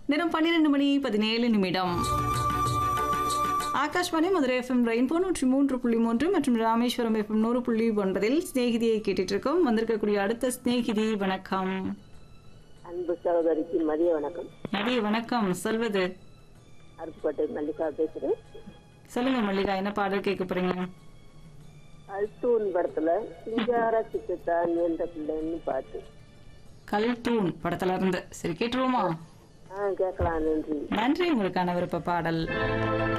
நேரம் பன்னிரெண்டு மணி பதினேழு நிமிடம் ஆகாஷ்வாணி மதுரை எஃப்எம் ரெயின்போ நூற்றி மூன்று புள்ளி மூன்று மற்றும் ராமேஸ்வரம் எஃப்எம் நூறு புள்ளி ஒன்பதில் சிநேகிதியை கேட்டுட்டு இருக்கோம் வந்திருக்கக்கூடிய அடுத்த சிநேகிதி வணக்கம் அன்பு சகோதரிக்கு மதிய வணக்கம் மதிய வணக்கம் சொல்வது அருப்புக்கோட்டை மல்லிகா பேசுறேன் சொல்லுங்க மல்லிகா என்ன பாடல் கேட்க போறீங்க அல்தூன் படத்துல சிங்கார சிக்கத்தான் என்ற பிள்ளைன்னு பாட்டு கல் தூண் படத்துல இருந்து சரி கேட்டுருவோமா ஆ கேட்கலாம் நன்றி நன்றி உங்களுக்கான விருப்ப பாடல்